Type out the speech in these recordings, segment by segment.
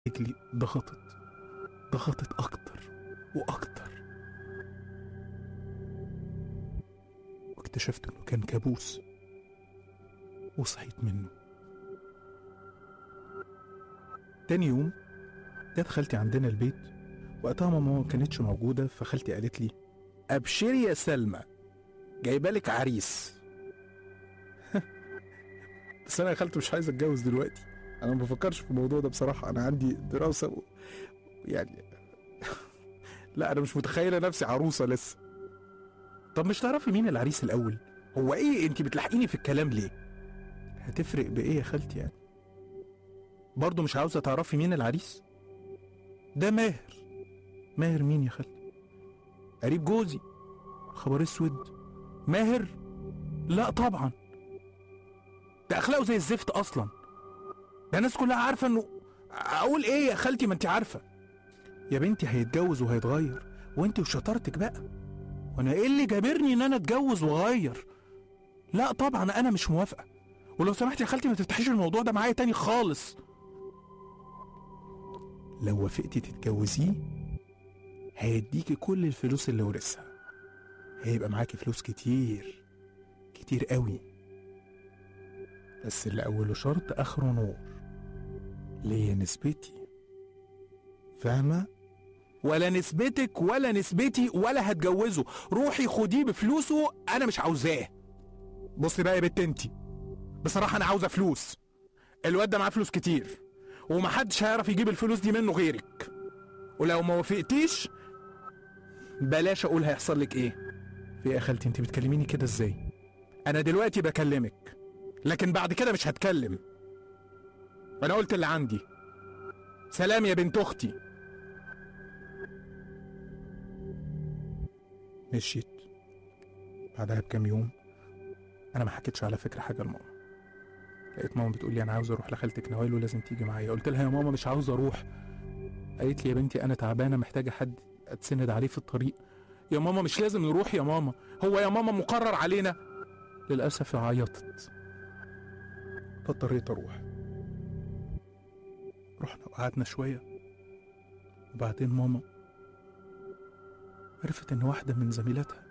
رجلي ضغطت ضغطت أكتر وأكتر واكتشفت إنه كان كابوس وصحيت منه تاني يوم جت خالتي عندنا البيت وقتها ماما ما كانتش موجودة فخالتي قالت لي أبشري يا سلمى جايبالك عريس بس أنا يا خالتي مش عايز أتجوز دلوقتي أنا ما بفكرش في الموضوع ده بصراحة أنا عندي دراسة و... يعني لا أنا مش متخيلة نفسي عروسة لسه طب مش تعرفي مين العريس الأول هو إيه أنت بتلحقيني في الكلام ليه هتفرق بإيه يا خالتي يعني برضه مش عاوزة تعرفي مين العريس ده ماهر ماهر مين يا خالتي قريب جوزي خبر اسود ماهر لا طبعا ده اخلاقه زي الزفت اصلا ده الناس كلها عارفه انه اقول ايه يا خالتي ما انت عارفه يا بنتي هيتجوز وهيتغير وانت وشطارتك بقى وانا ايه اللي جابرني ان انا اتجوز واغير لا طبعا انا مش موافقه ولو سمحتي يا خالتي ما تفتحيش الموضوع ده معايا تاني خالص لو وافقتي تتجوزيه هيديكي كل الفلوس اللي ورثها هيبقى معاكي فلوس كتير كتير قوي بس اللي أوله شرط آخره نور ليا نسبتي فاهمة؟ ولا نسبتك ولا نسبتي ولا هتجوزه روحي خديه بفلوسه أنا مش عاوزاه بصي بقى يا بنت انتي بصراحة أنا عاوزة فلوس الواد ده معاه فلوس كتير ومحدش هيعرف يجيب الفلوس دي منه غيرك ولو ما وافقتيش بلاش اقول هيحصل لك ايه في ايه يا خالتي انت بتكلميني كده ازاي انا دلوقتي بكلمك لكن بعد كده مش هتكلم انا قلت اللي عندي سلام يا بنت اختي مشيت بعدها بكام يوم انا ما حكيتش على فكره حاجه لماما لقيت ماما بتقول لي انا عاوز اروح لخالتك نوال ولازم تيجي معايا قلت لها يا ماما مش عاوز اروح قالت لي يا بنتي انا تعبانه محتاجه حد اتسند عليه في الطريق يا ماما مش لازم نروح يا ماما هو يا ماما مقرر علينا للاسف عيطت فاضطريت اروح رحنا وقعدنا شويه وبعدين ماما عرفت ان واحده من زميلاتها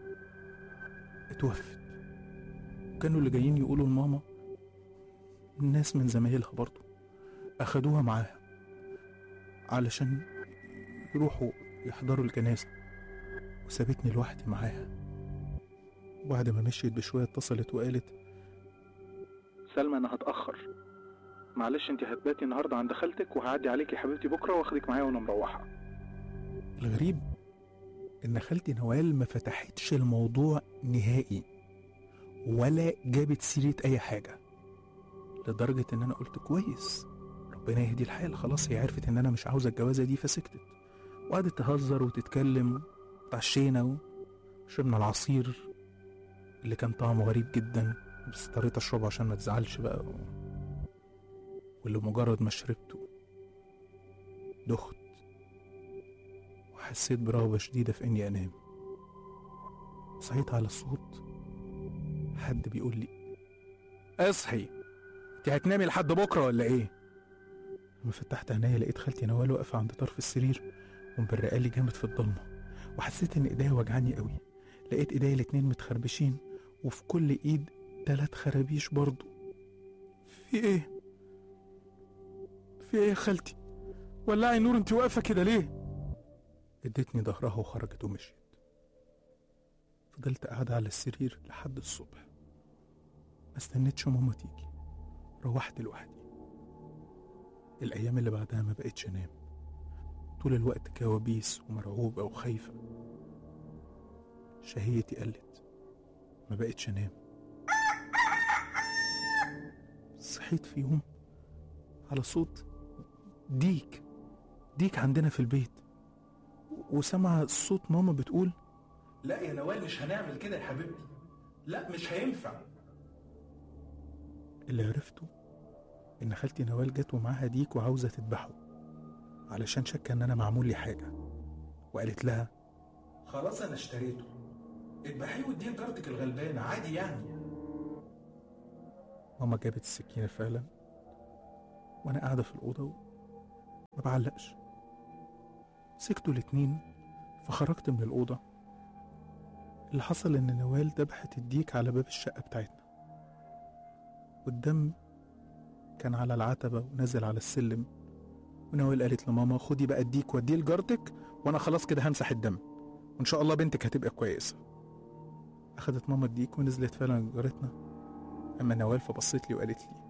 اتوفت كانوا اللي جايين يقولوا لماما ناس من زمايلها برضو أخدوها معاها علشان يروحوا يحضروا الجنازة وسابتني لوحدي معاها وبعد ما مشيت بشوية اتصلت وقالت سلمى أنا هتأخر معلش انت هتباتي النهاردة عند خالتك وهعدي عليك يا حبيبتي بكرة واخدك معايا وانا مروحة الغريب إن خالتي نوال ما فتحتش الموضوع نهائي ولا جابت سيرة أي حاجة لدرجة إن أنا قلت كويس ربنا يهدي الحال خلاص هي عرفت إن أنا مش عاوزة الجوازة دي فسكتت وقعدت تهزر وتتكلم اتعشينا وشربنا العصير اللي كان طعمه غريب جدا بس اضطريت أشربه عشان ما تزعلش بقى و... واللي مجرد ما شربته دخت وحسيت برغبة شديدة في إني أنام صحيت على الصوت حد بيقول لي اصحي انت هتنامي لحد بكره ولا ايه لما فتحت عينيا لقيت خالتي نوال واقفه عند طرف السرير ومبرقالي جامد في الضلمه وحسيت ان ايديا وجعاني قوي لقيت ايديا الاتنين متخربشين وفي كل ايد تلات خرابيش برضو في ايه في ايه يا خالتي ولعي نور انت واقفه كده ليه ادتني ظهرها وخرجت ومشيت فضلت قاعدة على السرير لحد الصبح ما استنيتش ماما تيجي روحت لوحدي الأيام اللي بعدها ما بقتش أنام طول الوقت كوابيس ومرعوبة وخايفة شهيتي قلت ما بقتش أنام صحيت في يوم على صوت ديك ديك عندنا في البيت وسمع صوت ماما بتقول لا يا نوال مش هنعمل كده يا حبيبتي لا مش هينفع اللي عرفته ان خالتي نوال جت ومعاها ديك وعاوزه تذبحه علشان شك ان انا معمول لي حاجه وقالت لها خلاص انا اشتريته اذبحيه واديه لجارتك الغلبانه عادي يعني ماما جابت السكينه فعلا وانا قاعده في الاوضه ما بعلقش سكتوا الاتنين فخرجت من الأوضة اللي حصل إن نوال دبحت الديك على باب الشقة بتاعتنا والدم كان على العتبة ونزل على السلم ونوال قالت لماما خدي بقى الديك وديه لجارتك وأنا خلاص كده همسح الدم وإن شاء الله بنتك هتبقى كويسة أخدت ماما الديك ونزلت فعلا جارتنا أما نوال فبصت لي وقالت لي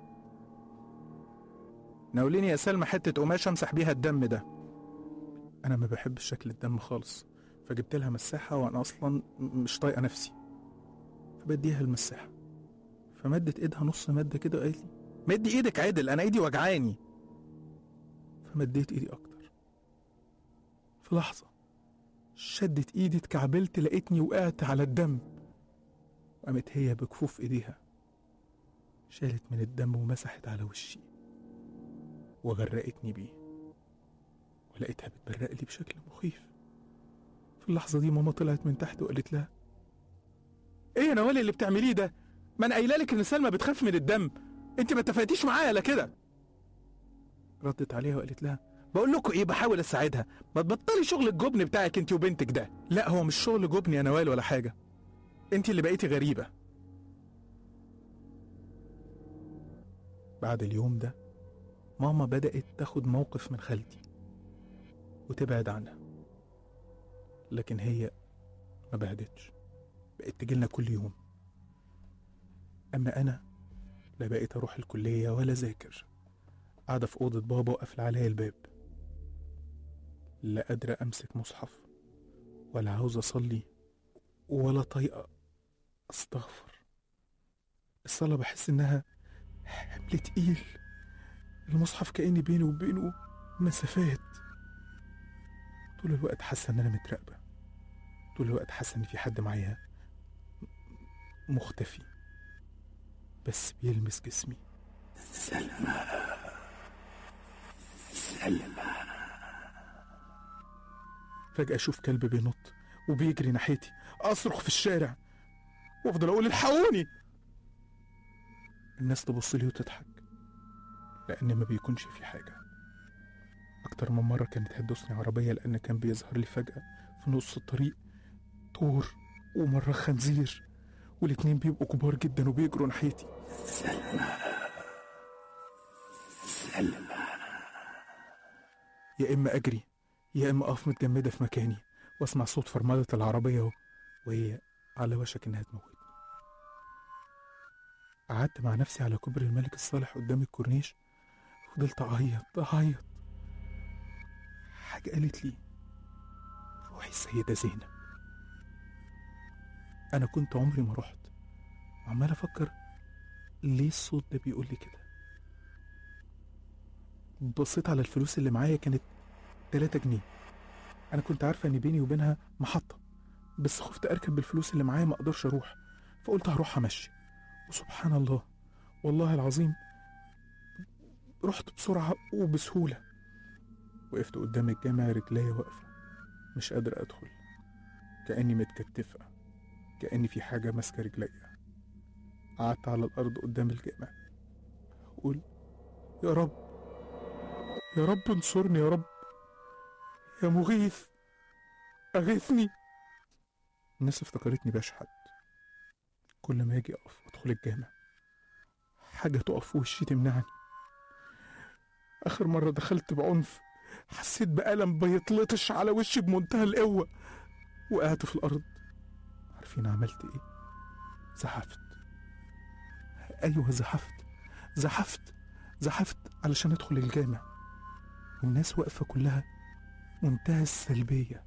ناوليني يا سلمى حتة قماش أمسح بيها الدم ده أنا ما بحبش شكل الدم خالص فجبت لها مساحة وأنا أصلا م- مش طايقة نفسي فبديها المساحة فمدت إيدها نص مادة كده وقالت لي مدي إيدك عدل أنا إيدي وجعاني فمديت إيدي أكتر في لحظة شدت إيدي اتكعبلت لقيتني وقعت على الدم وقامت هي بكفوف إيديها شالت من الدم ومسحت على وشي وغرقتني بيه ولقيتها بتبرق لي بشكل مخيف في اللحظة دي ماما طلعت من تحت وقالت لها ايه يا نوال اللي بتعمليه ده ما انا قايله لك ان سلمى بتخاف من الدم انت ما اتفقتيش معايا لا كده ردت عليها وقالت لها بقول لكم ايه بحاول اساعدها ما تبطلي شغل الجبن بتاعك انت وبنتك ده لا هو مش شغل جبن يا نوال ولا حاجه انت اللي بقيتي غريبه بعد اليوم ده ماما بدأت تاخد موقف من خالتي وتبعد عنها لكن هي ما بعدتش بقت تجيلنا كل يوم أما أنا لا بقيت أروح الكلية ولا ذاكر قاعدة في أوضة بابا وقافلة عليا الباب لا قادرة أمسك مصحف ولا عاوز أصلي ولا طايقة أستغفر الصلاة بحس إنها حمل تقيل المصحف كأني بيني وبينه مسافات طول الوقت حاسة إن أنا متراقبة طول الوقت حاسة إن في حد معايا مختفي بس بيلمس جسمي سلمى سلمى فجأة أشوف كلب بينط وبيجري ناحيتي أصرخ في الشارع وأفضل أقول الحقوني الناس تبص لي وتضحك لأن ما بيكونش في حاجة أكتر من مرة كانت هتدوسني عربية لأن كان بيظهر لي فجأة في نص الطريق طور ومرة خنزير والاتنين بيبقوا كبار جدا وبيجروا ناحيتي سلمى سلمى يا إما أجري يا إما أقف متجمدة في مكاني وأسمع صوت فرملة العربية و- وهي على وشك إنها تموتني قعدت مع نفسي على كوبري الملك الصالح قدام الكورنيش فضلت أعيط أعيط حاجة قالت لي روحي السيدة زينب أنا كنت عمري ما رحت وعمال أفكر ليه الصوت ده بيقول لي كده بصيت على الفلوس اللي معايا كانت 3 جنيه انا كنت عارفه ان بيني وبينها محطه بس خفت اركب بالفلوس اللي معايا ما اقدرش اروح فقلت هروح امشي وسبحان الله والله العظيم رحت بسرعه وبسهوله وقفت قدام الجامع رجليا واقفه مش قادر ادخل كاني متكتفه كاني في حاجه ماسكه رجليا قعدت على الارض قدام الجامع اقول يا رب يا رب انصرني يا رب يا مغيث أغثني الناس افتكرتني بشحت كل ما أجي أقف وأدخل الجامع حاجة تقف في وشي تمنعني آخر مرة دخلت بعنف حسيت بألم بيطلطش على وشي بمنتهى القوة وقعت في الأرض عارفين عملت إيه؟ زحفت أيوة زحفت زحفت زحفت علشان أدخل الجامع والناس واقفة كلها منتهى السلبية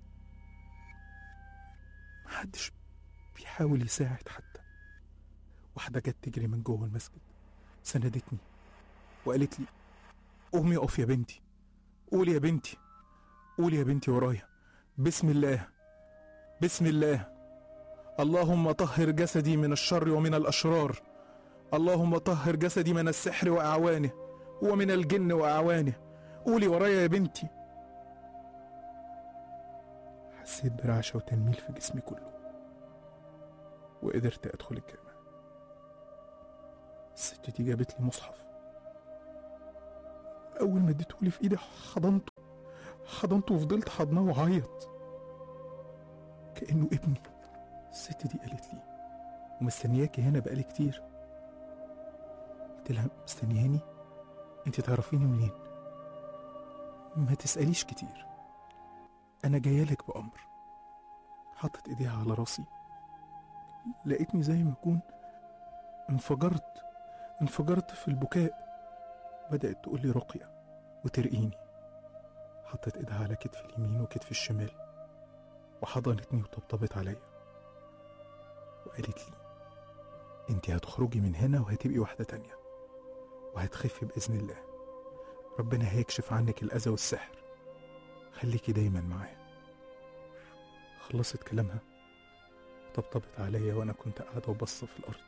محدش بيحاول يساعد حتى واحدة جت تجري من جوه المسجد سندتني وقالت لي قومي اقف يا بنتي قولي يا بنتي قولي يا بنتي ورايا بسم الله بسم الله اللهم طهر جسدي من الشر ومن الأشرار اللهم طهر جسدي من السحر وأعوانه ومن الجن وأعوانه قولي ورايا يا بنتي حسيت برعشة وتنميل في جسمي كله وقدرت أدخل الجامع الست دي جابت لي مصحف أول ما اديتهولي في إيدي حضنته حضنته وفضلت حضناه وعيط كأنه ابني الست دي قالت لي ومستنياكي هنا بقالي كتير قلت لها مستنياني انت تعرفيني منين ما تسأليش كتير أنا جايلك بأمر حطت إيديها على راسي لقيتني زي ما أكون انفجرت انفجرت في البكاء بدأت تقول لي رقية وترقيني حطت إيدها على كتفي اليمين وكتفي الشمال وحضنتني وطبطبت عليا وقالت لي انت هتخرجي من هنا وهتبقي واحدة تانية وهتخفي بإذن الله ربنا هيكشف عنك الأذى والسحر خليكي دايما معاه خلصت كلامها طبطبت عليا وأنا كنت قاعدة وبصة في الأرض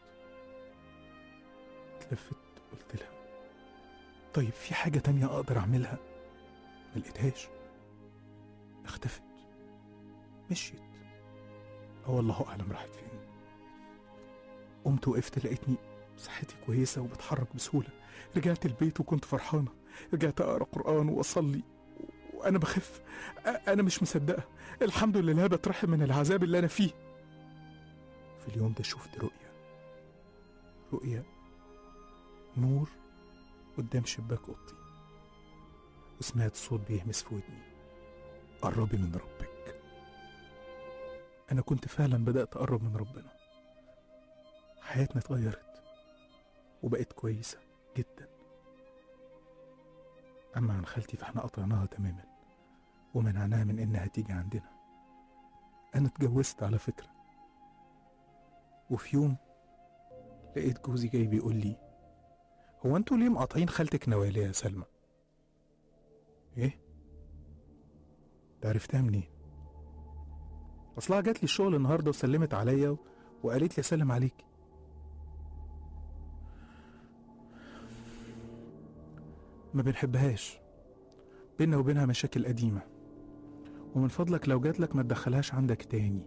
اتلفت قلت لها طيب في حاجة تانية أقدر أعملها ملقتهاش اختفت مشيت اه الله أعلم راحت فين قمت وقفت لقيتني صحتي كويسة وبتحرك بسهولة رجعت البيت وكنت فرحانة رجعت أقرأ قرآن وأصلي وأنا بخف أ- أنا مش مصدقة الحمد لله بترحم من العذاب اللي أنا فيه في اليوم ده شفت رؤية رؤية نور قدام شباك أوضتي وسمعت صوت بيهمس في ودني قربي من ربك أنا كنت فعلا بدأت أقرب من ربنا حياتنا اتغيرت وبقت كويسة جدا أما عن خالتي فاحنا قطعناها تماما ومنعناها من إنها تيجي عندنا أنا اتجوزت على فكرة وفي يوم لقيت جوزي جاي بيقول لي هو انتوا ليه مقاطعين خالتك نوال يا سلمى ايه انت عرفتها منين اصلها جات لي الشغل النهارده وسلمت عليا و... وقالت لي اسلم عليك ما بنحبهاش بينا وبينها مشاكل قديمة ومن فضلك لو جاتلك ما تدخلهاش عندك تاني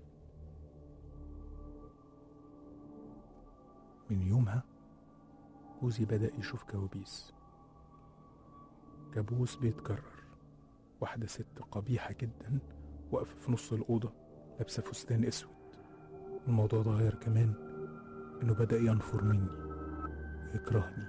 من يومها جوزي بدأ يشوف كوابيس كابوس بيتكرر واحدة ست قبيحة جدا واقفة في نص الأوضة لابسة فستان أسود الموضوع ده غير كمان إنه بدأ ينفر مني ويكرهني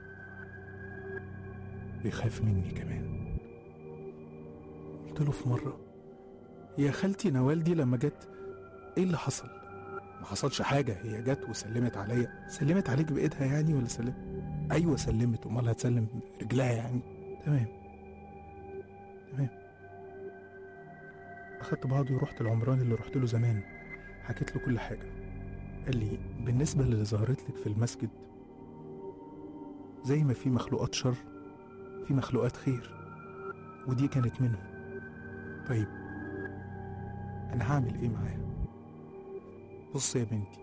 ويخاف مني كمان قلت له في مرة يا خالتي نوال دي لما جت ايه اللي حصل ما حصلش حاجة هي جت وسلمت عليا سلمت عليك بإيدها يعني ولا سلمت أيوة سلمت أمال هتسلم رجلها يعني تمام تمام أخدت بعضي ورحت العمران اللي رحت له زمان حكيت له كل حاجة قال لي بالنسبة للي ظهرت لك في المسجد زي ما في مخلوقات شر في مخلوقات خير ودي كانت منهم طيب أنا هعمل إيه معاها بص يا بنتي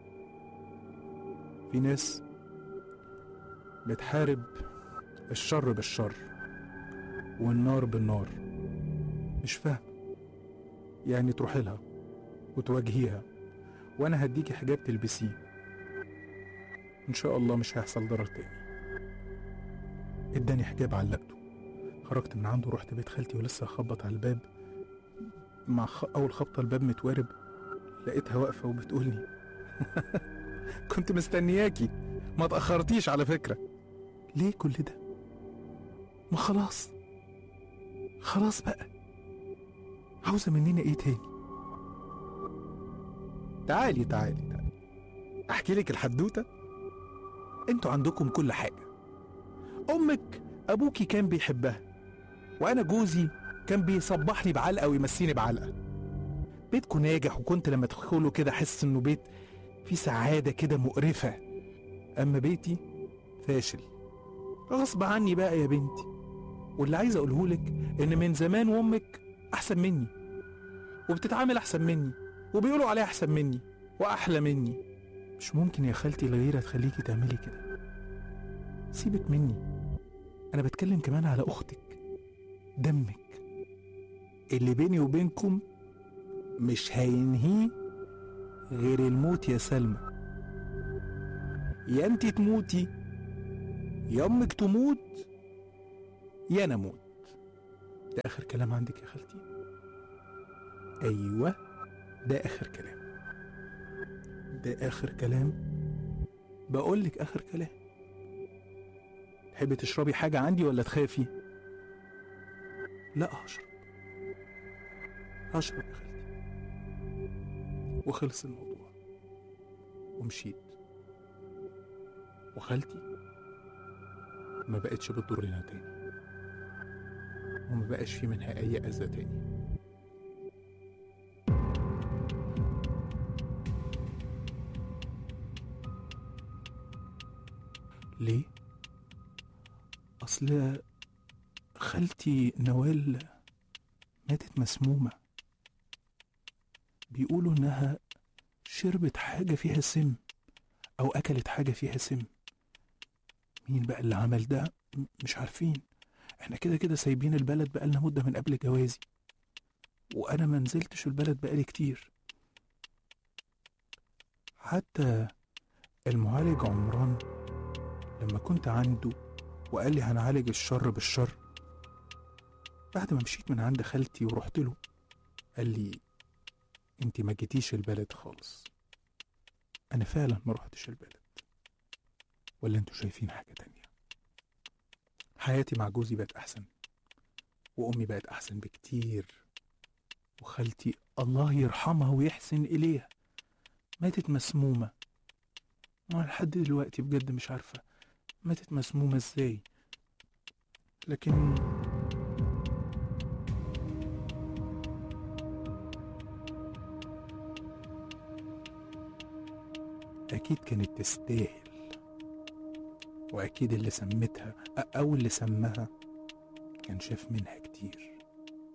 في ناس بتحارب الشر بالشر والنار بالنار مش فاهم يعني تروحي لها وتواجهيها وانا هديكي حجاب تلبسيه ان شاء الله مش هيحصل ضرر تاني اداني حجاب علقته خرجت من عنده رحت بيت خالتي ولسه هخبط على الباب مع خ... اول خبطه الباب متوارب لقيتها واقفه وبتقولي كنت مستنياكي ما تاخرتيش على فكره ليه كل ده ما خلاص خلاص بقى عاوزه مننا ايه تاني تعالي تعالي تعالي احكي لك الحدوته انتوا عندكم كل حاجه امك ابوكي كان بيحبها وانا جوزي كان بيصبحني بعلقه ويمسيني بعلقه بيتكم ناجح وكنت لما تدخله كده احس انه بيت فيه سعاده كده مقرفه اما بيتي فاشل غصب عني بقى يا بنتي واللي عايز اقوله لك ان من زمان وامك احسن مني وبتتعامل احسن مني وبيقولوا عليها احسن مني واحلى مني مش ممكن يا خالتي الغيره تخليكي تعملي كده سيبك مني انا بتكلم كمان على اختك دمك اللي بيني وبينكم مش هينهيه غير الموت يا سلمى يا انت تموتي يا امك تموت يا نموت ده آخر كلام عندك يا خالتي أيوة ده آخر كلام ده آخر كلام بقولك آخر كلام تحبي تشربي حاجة عندي ولا تخافي لا هشرب هشرب يا خالتي وخلص الموضوع ومشيت وخالتي ما بقتش بتضرنا تاني وما بقاش في منها أي أذى تاني ليه؟ أصل خالتي نوال ماتت مسمومة بيقولوا إنها شربت حاجة فيها سم أو أكلت حاجة فيها سم مين بقى اللي عمل ده م- مش عارفين احنا كده كده سايبين البلد بقالنا مدة من قبل جوازي وأنا ما نزلتش البلد بقالي كتير حتى المعالج عمران لما كنت عنده وقال لي هنعالج الشر بالشر بعد ما مشيت من عند خالتي ورحت له قال لي انت ما جيتيش البلد خالص انا فعلا ما رحتش البلد ولا انتوا شايفين حاجة تانية حياتي مع جوزي بقت احسن وامي بقت احسن بكتير وخالتي الله يرحمها ويحسن اليها ماتت مسمومة وانا لحد دلوقتي بجد مش عارفة ماتت مسمومة ازاي لكن أكيد كانت تستاهل وأكيد اللي سمتها أو اللي سمها كان شاف منها كتير